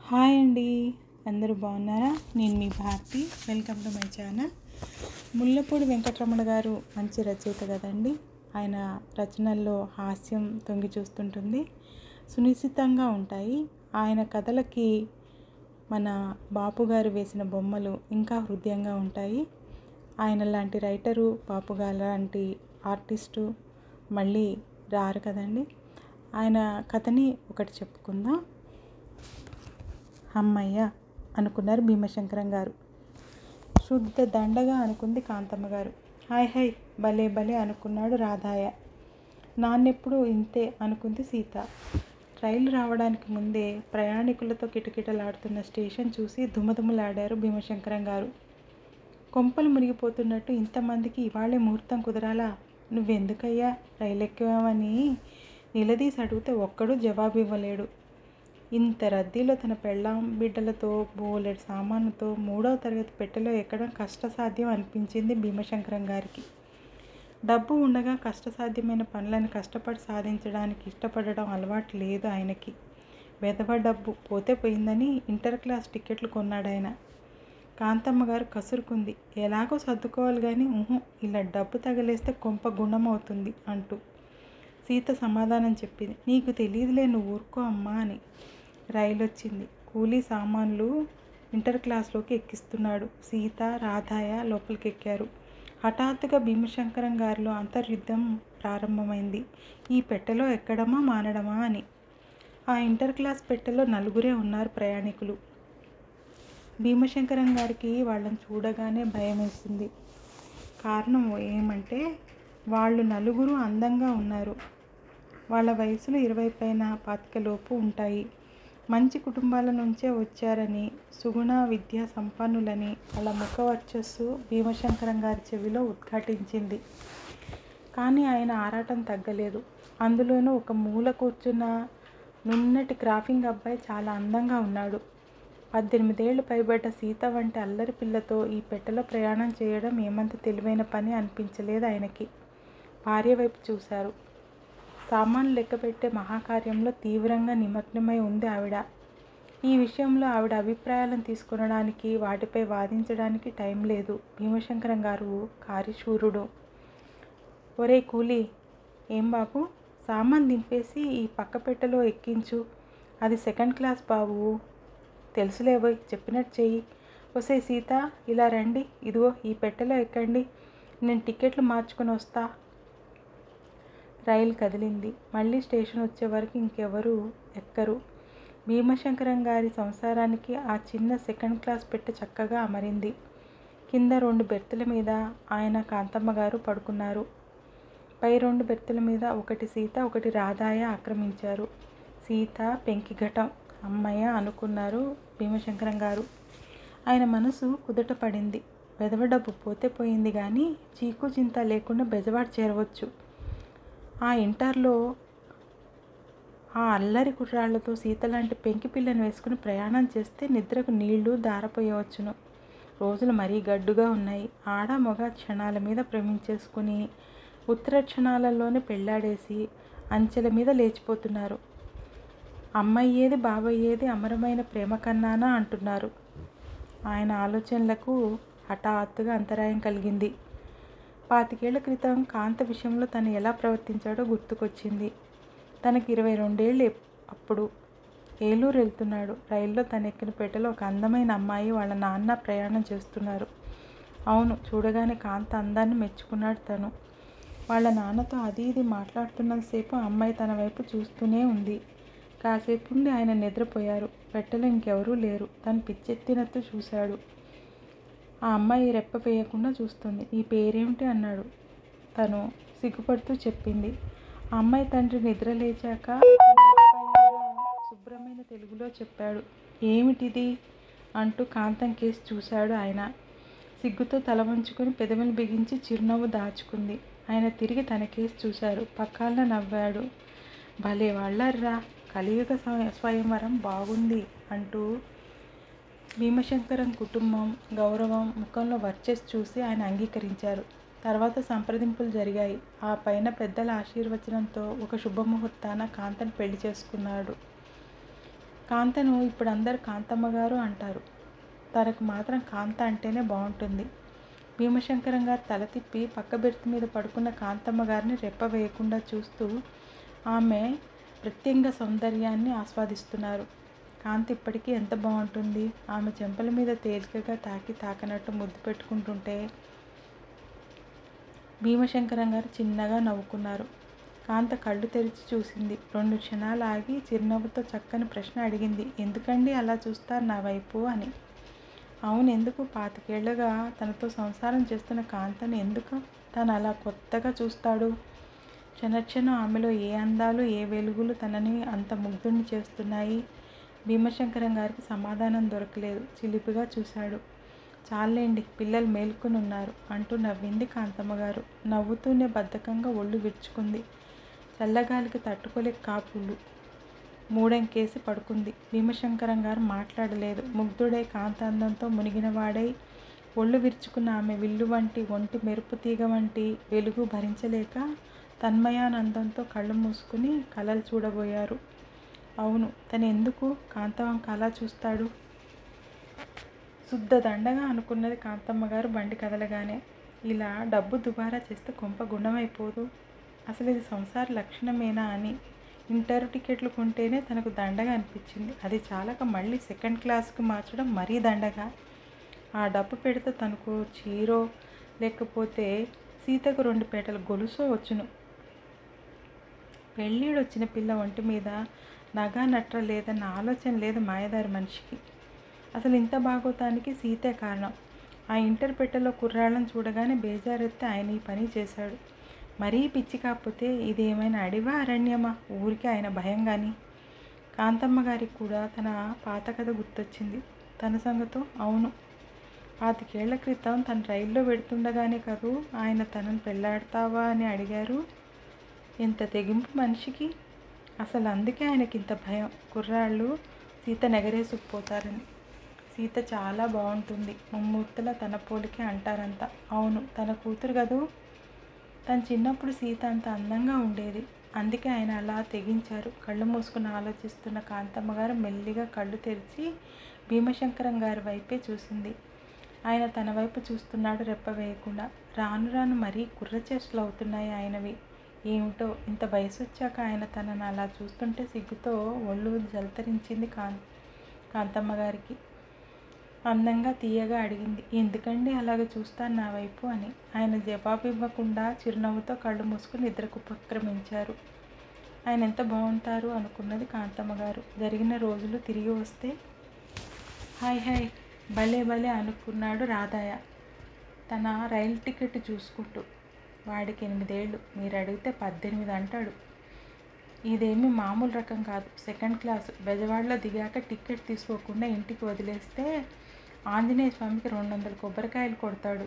hi అండి అందరూ బాగున్నారా నేను మీ Bharathi welcome to my channel Mullapudi Venkataramana garu మంచి రచయిత కదండి ఆయన రచనల్లో హాస్యం తొంగి చూస్తుంటుంది సునిశ్చితంగా ఉంటాయి ఆయన కథలకి మన బాపు గారు వేసిన బొమ్మలు ఇంకా హృదయంగా ఉంటాయి ఆయన లాంటి రైటరు బాపు గారు లాంటి ఆర్టిస్టు మళ్ళీ రారు కదండి ఆయన కథని ఒకటి చెప్పుకుందాం అమ్మయ్య అనుకున్నారు భీమశంకరం గారు శుద్ధ దండగా అనుకుంది కాంతమ్మ గారు హాయ్ హాయ్ భలే భలే అనుకున్నాడు రాధాయ నాన్నెప్పుడు ఇంతే అనుకుంది సీత రైలు రావడానికి ముందే ప్రయాణికులతో కిటకిటలాడుతున్న స్టేషన్ చూసి దుమదుమలాడారు భీమశంకరం గారు కొంపలు మునిగిపోతున్నట్టు ఇంతమందికి ఇవాళే ముహూర్తం కుదరాలా నువ్వెందుకయ్యా రైలు ఎక్కావని నిలదీసి అడిగితే ఒక్కడూ జవాబు ఇవ్వలేడు ఇంత రద్దీలో తన పెళ్ళాం బిడ్డలతో బోలెడు సామానుతో మూడవ తరగతి పెట్టెలో ఎక్కడం కష్టసాధ్యం అనిపించింది భీమశంకరం గారికి డబ్బు ఉండగా కష్టసాధ్యమైన పనులను కష్టపడి సాధించడానికి ఇష్టపడడం అలవాటు లేదు ఆయనకి వెధవ డబ్బు పోతే పోయిందని ఇంటర్ క్లాస్ టికెట్లు కొన్నాడు ఆయన కాంతమ్మ గారు కసురుకుంది ఎలాగో సర్దుకోవాలి కానీ ఊహు ఇలా డబ్బు తగలేస్తే కొంప గుణం అవుతుంది అంటూ సీత సమాధానం చెప్పింది నీకు తెలియదులే నువ్వు ఊరుకో అమ్మా అని రైలు వచ్చింది కూలీ సామాన్లు ఇంటర్ క్లాస్లోకి ఎక్కిస్తున్నాడు సీత రాధాయ లోపలికి ఎక్కారు హఠాత్తుగా భీమశంకరం గారిలో అంతర్యుద్ధం ప్రారంభమైంది ఈ పెట్టెలో ఎక్కడమా మానడమా అని ఆ ఇంటర్ క్లాస్ పెట్టెలో నలుగురే ఉన్నారు ప్రయాణికులు భీమశంకరం గారికి వాళ్ళని చూడగానే భయం వేసింది కారణం ఏమంటే వాళ్ళు నలుగురు అందంగా ఉన్నారు వాళ్ళ వయసులో ఇరవై పైన పాతికలోపు ఉంటాయి మంచి కుటుంబాల నుంచే వచ్చారని సుగుణ విద్యా సంపన్నులని వాళ్ళ ముఖ వర్చస్సు భీమశంకరం గారి చెవిలో ఉద్ఘాటించింది కానీ ఆయన ఆరాటం తగ్గలేదు అందులోనూ ఒక మూల కూర్చున్న నున్నటి క్రాఫింగ్ అబ్బాయి చాలా అందంగా ఉన్నాడు పద్దెనిమిదేళ్లు పైబడ్డ సీత వంటి అల్లరి పిల్లతో ఈ పెట్టెలో ప్రయాణం చేయడం ఏమంత తెలివైన పని అనిపించలేదు ఆయనకి భార్య వైపు చూశారు సామాన్లు లెక్కపెట్టే మహాకార్యంలో తీవ్రంగా నిమగ్నమై ఉంది ఆవిడ ఈ విషయంలో ఆవిడ అభిప్రాయాలను తీసుకొనడానికి వాటిపై వాదించడానికి టైం లేదు భీమశంకరం గారు కార్యశూరుడు ఒరే కూలీ ఏం బాబు సామాన్ దింపేసి ఈ పక్క పెట్టెలో ఎక్కించు అది సెకండ్ క్లాస్ బాబు తెలుసులేబోయ్ చెప్పినట్టు చెయ్యి వసే సీత ఇలా రండి ఇదిగో ఈ పెట్టెలో ఎక్కండి నేను టికెట్లు మార్చుకొని వస్తా రైలు కదిలింది మళ్ళీ స్టేషన్ వచ్చే వరకు ఇంకెవరు ఎక్కరు భీమశంకరం గారి సంసారానికి ఆ చిన్న సెకండ్ క్లాస్ పెట్టె చక్కగా అమరింది కింద రెండు బెర్తుల మీద ఆయన కాంతమ్మ గారు పడుకున్నారు పై రెండు బెర్తుల మీద ఒకటి సీత ఒకటి రాధాయ ఆక్రమించారు సీత పెంకిఘటం అమ్మయ్య అనుకున్నారు భీమశంకరం గారు ఆయన మనసు కుదట పడింది బెదవ డబ్బు పోతే పోయింది కానీ చీకు చింత లేకుండా బెజవాడ చేరవచ్చు ఆ ఇంటర్లో ఆ అల్లరి కుర్రాళ్లతో సీత లాంటి పెంకి పిల్లని వేసుకుని ప్రయాణం చేస్తే నిద్రకు నీళ్లు దారపోయవచ్చును రోజులు మరీ గడ్డుగా ఉన్నాయి ఆడ మగ క్షణాల మీద ప్రేమించేసుకుని ఉత్తర క్షణాలలోనే పెళ్ళాడేసి అంచెల మీద లేచిపోతున్నారు అమ్మయ్యేది బాబయ్యేది అమరమైన ప్రేమ కన్నానా అంటున్నారు ఆయన ఆలోచనలకు హఠాత్తుగా అంతరాయం కలిగింది పాతికేళ్ల క్రితం కాంత విషయంలో తను ఎలా ప్రవర్తించాడో గుర్తుకొచ్చింది తనకి ఇరవై రెండేళ్ళు అప్పుడు ఏలూరు వెళ్తున్నాడు రైల్లో తను ఎక్కిన పెట్టెలో ఒక అందమైన అమ్మాయి వాళ్ళ నాన్న ప్రయాణం చేస్తున్నారు అవును చూడగానే కాంత అందాన్ని మెచ్చుకున్నాడు తను వాళ్ళ నాన్నతో అది ఇది మాట్లాడుతున్నంతసేపు అమ్మాయి తన వైపు చూస్తూనే ఉంది కాసేపు ఉండి ఆయన నిద్రపోయారు పెట్టెలో ఇంకెవరూ లేరు తను పిచ్చెత్తినట్టు చూశాడు ఆ అమ్మాయి రెప్ప వేయకుండా చూస్తుంది ఈ పేరేమిటి అన్నాడు తను సిగ్గుపడుతూ చెప్పింది ఆ అమ్మాయి తండ్రి నిద్ర లేచాక శుభ్రమైన తెలుగులో చెప్పాడు ఏమిటిది అంటూ కాంతం కేసి చూశాడు ఆయన సిగ్గుతో తల వంచుకొని పెదవులు బిగించి చిరునవ్వు దాచుకుంది ఆయన తిరిగి తన కేసి చూశారు పక్కాలన నవ్వాడు భలే వాళ్ళర్రా కలియుగ స్వయంవరం బాగుంది అంటూ భీమశంకరం కుటుంబం గౌరవం ముఖంలో వర్చెస్ చూసి ఆయన అంగీకరించారు తర్వాత సంప్రదింపులు జరిగాయి ఆ పైన పెద్దల ఆశీర్వచనంతో ఒక శుభముహూర్తాన కాంతను పెళ్లి చేసుకున్నాడు కాంతను ఇప్పుడు అందరు కాంతమ్మ గారు అంటారు తనకు మాత్రం కాంత అంటేనే బాగుంటుంది భీమశంకరం గారు తల తిప్పి పక్క బెర్త్ మీద పడుకున్న కాంతమ్మ గారిని రెప్ప వేయకుండా చూస్తూ ఆమె ప్రత్యంగ సౌందర్యాన్ని ఆస్వాదిస్తున్నారు కాంతి ఇప్పటికీ ఎంత బాగుంటుంది ఆమె చెంపల మీద తేలికగా తాకి తాకనట్టు ముద్దు పెట్టుకుంటుంటే భీమశంకరం గారు చిన్నగా నవ్వుకున్నారు కాంత కళ్ళు తెరిచి చూసింది రెండు క్షణాలు ఆగి చిరునవ్వుతో చక్కని ప్రశ్న అడిగింది ఎందుకండి అలా చూస్తారు నా వైపు అని అవును ఎందుకు పాతికేళ్లుగా తనతో సంసారం చేస్తున్న కాంతను ఎందుకు తను అలా కొత్తగా చూస్తాడు క్షణక్షణం ఆమెలో ఏ అందాలు ఏ వెలుగులు తనని అంత ముగ్ధుని చేస్తున్నాయి భీమశంకరం గారికి సమాధానం దొరకలేదు చిలిపిగా చూశాడు చాలేండి పిల్లలు మేల్కొని ఉన్నారు అంటూ నవ్వింది కాంతమ్మ గారు నవ్వుతూనే బద్ధకంగా ఒళ్ళు విరుచుకుంది చల్లగాలికి తట్టుకోలేక కాపులు మూడెంకేసి పడుకుంది భీమశంకరం గారు మాట్లాడలేదు ముగ్ధుడై కాంతాందంతో మునిగినవాడై ఒళ్ళు విరుచుకున్న ఆమె విల్లు వంటి ఒంటి మెరుపు తీగ వంటి వెలుగు భరించలేక తన్మయానందంతో కళ్ళు మూసుకుని కలలు చూడబోయారు అవును తను ఎందుకు కాంతవంక అలా చూస్తాడు శుద్ధ దండగా అనుకున్నది కాంతమ్మ గారు బండి కదలగానే ఇలా డబ్బు దుబారా చేస్తే కొంప గుణమైపోదు అసలు ఇది సంసార లక్షణమేనా అని ఇంటర్ టికెట్లు కొంటేనే తనకు దండగా అనిపించింది అది చాలక మళ్ళీ సెకండ్ క్లాస్కి మార్చడం మరీ దండగా ఆ డబ్బు పెడితే తనకు చీరో లేకపోతే సీతకు రెండు పేటల గొలుసో వచ్చును పెళ్ళిడు వచ్చిన పిల్ల ఒంటి మీద నగా నట్ర లేదన్న ఆలోచన లేదు మాయదారి మనిషికి అసలు ఇంత బాగోతానికి సీతే కారణం ఆ ఇంటర్ పెట్టెలో కుర్రాళ్ళని చూడగానే బేజారెత్తి ఆయన ఈ పని చేశాడు మరీ పిచ్చి కాకపోతే ఇది ఏమైనా అడివా అరణ్యమా ఊరికి ఆయన భయం కానీ కాంతమ్మ గారికి కూడా తన పాత కథ గుర్తొచ్చింది తన సంగతో అవును పాతికేళ్ల క్రితం తను రైల్లో పెడుతుండగానే కదూ ఆయన తనను పెళ్ళాడతావా అని అడిగారు ఎంత తెగింపు మనిషికి అసలు అందుకే ఆయనకి ఇంత భయం కుర్రాళ్ళు సీత నెగరేసుకుపోతారని సీత చాలా బాగుంటుంది ముమ్మూర్తుల తన పోలికే అంటారంట అవును తన కూతురు కదూ తను చిన్నప్పుడు సీత అంత అందంగా ఉండేది అందుకే ఆయన అలా తెగించారు కళ్ళు మూసుకుని ఆలోచిస్తున్న కాంతమ్మ గారు మెల్లిగా కళ్ళు తెరిచి భీమశంకరం గారి వైపే చూసింది ఆయన తన వైపు చూస్తున్నాడు రెప్ప వేయకుండా రాను రాను మరీ కుర్రచేష్టలు అవుతున్నాయి ఆయనవి ఏమిటో ఇంత వయసు వచ్చాక ఆయన తనని అలా చూస్తుంటే సిగ్గుతో ఒళ్ళు జలతరించింది కాన్ కాంతమ్మ గారికి అందంగా తీయగా అడిగింది ఎందుకండి అలాగ చూస్తాను నా వైపు అని ఆయన జవాబు ఇవ్వకుండా చిరునవ్వుతో కళ్ళు మూసుకుని నిద్రకు ఉపక్రమించారు ఆయన ఎంత బాగుంటారు అనుకున్నది కాంతమ్మ గారు జరిగిన రోజులు తిరిగి వస్తే హాయ్ హాయ్ భలే భలే అనుకున్నాడు రాధాయ తన రైలు టికెట్ చూసుకుంటూ వాడికి ఎనిమిదేళ్ళు మీరు అడిగితే పద్దెనిమిది అంటాడు ఇదేమీ మామూలు రకం కాదు సెకండ్ క్లాస్ బెజవాడలో దిగాక టికెట్ తీసుకోకుండా ఇంటికి వదిలేస్తే ఆంజనేయ స్వామికి రెండు వందల కొబ్బరికాయలు కొడతాడు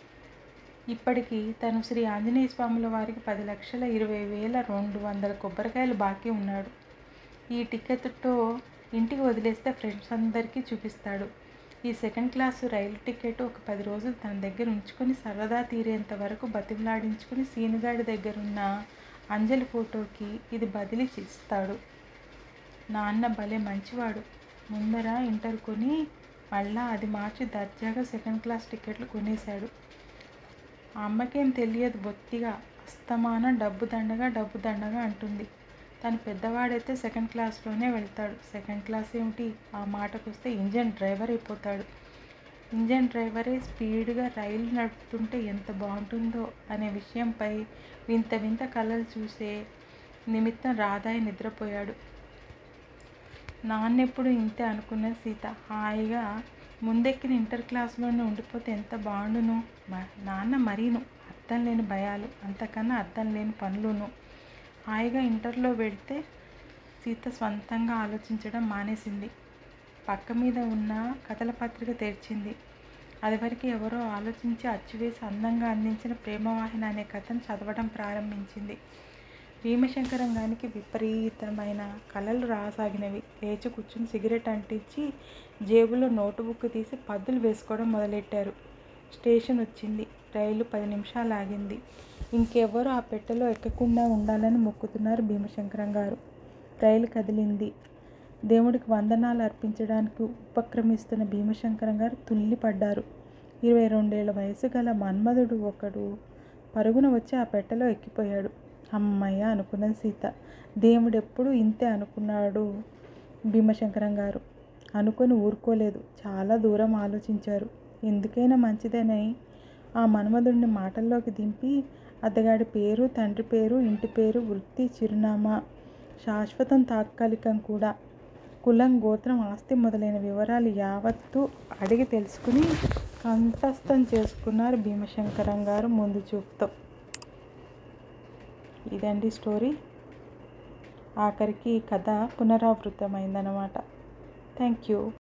ఇప్పటికి తను శ్రీ ఆంజనేయ స్వాముల వారికి పది లక్షల ఇరవై వేల రెండు వందల కొబ్బరికాయలు బాకీ ఉన్నాడు ఈ టికెట్తో ఇంటికి వదిలేస్తే ఫ్రెండ్స్ అందరికీ చూపిస్తాడు ఈ సెకండ్ క్లాస్ రైలు టికెట్ ఒక పది రోజులు తన దగ్గర ఉంచుకొని సరదా తీరేంత వరకు బతిమలాడించుకుని సీనుగాడి దగ్గరున్న అంజలి ఫోటోకి ఇది బదిలీ చేస్తాడు నాన్న భలే మంచివాడు ముందర ఇంటర్ కొని మళ్ళా అది మార్చి దర్జాగా సెకండ్ క్లాస్ టికెట్లు కొనేశాడు ఆ అమ్మకేం తెలియదు బొత్తిగా అస్తమానం డబ్బు దండగా డబ్బు దండగా అంటుంది తను పెద్దవాడైతే సెకండ్ క్లాస్లోనే వెళ్తాడు సెకండ్ క్లాస్ ఏమిటి ఆ మాటకు వస్తే ఇంజన్ డ్రైవర్ అయిపోతాడు ఇంజన్ డ్రైవరే స్పీడ్గా రైలు నడుపుతుంటే ఎంత బాగుంటుందో అనే విషయంపై వింత వింత కళలు చూసే నిమిత్తం రాధాయి నిద్రపోయాడు నాన్నెప్పుడు ఇంతే అనుకున్న సీత హాయిగా ముందెక్కిన ఇంటర్ క్లాస్లోనే ఉండిపోతే ఎంత బాగుండును మ- నాన్న మరీను అర్థం లేని భయాలు అంతకన్నా అర్థం లేని పనులును హాయిగా ఇంటర్లో వెళ్తే సీత స్వంతంగా ఆలోచించడం మానేసింది పక్క మీద ఉన్న కథల పత్రిక తెరిచింది అదివరకు ఎవరో ఆలోచించి అచ్చువేసి అందంగా అందించిన ప్రేమవాహిని అనే కథను చదవడం ప్రారంభించింది భీమశంకరం గానికి విపరీతమైన కలలు రాసాగినవి లేచి కూర్చుని సిగరెట్ అంటించి జేబులో నోటుబుక్ తీసి పద్దులు వేసుకోవడం మొదలెట్టారు స్టేషన్ వచ్చింది రైలు పది నిమిషాలు ఆగింది ఇంకెవరు ఆ పెట్టెలో ఎక్కకుండా ఉండాలని మొక్కుతున్నారు భీమశంకరం గారు రైలు కదిలింది దేవుడికి వందనాలు అర్పించడానికి ఉపక్రమిస్తున్న భీమశంకరం గారు తుల్లిపడ్డారు ఇరవై రెండేళ్ల వయసు గల మన్మధుడు ఒకడు పరుగున వచ్చి ఆ పెట్టెలో ఎక్కిపోయాడు అమ్మయ్య అనుకున్నది సీత దేవుడెప్పుడు ఇంతే అనుకున్నాడు భీమశంకరం గారు అనుకొని ఊరుకోలేదు చాలా దూరం ఆలోచించారు ఎందుకైనా మంచిదేనని ఆ మన్మధుడిని మాటల్లోకి దింపి అతగాడి పేరు తండ్రి పేరు ఇంటి పేరు వృత్తి చిరునామా శాశ్వతం తాత్కాలికం కూడా కులం గోత్రం ఆస్తి మొదలైన వివరాలు యావత్తు అడిగి తెలుసుకుని కంఠస్థం చేసుకున్నారు భీమశంకరం గారు ముందు చూపుతో ఇదండి స్టోరీ ఆఖరికి కథ పునరావృతమైందనమాట థ్యాంక్ యూ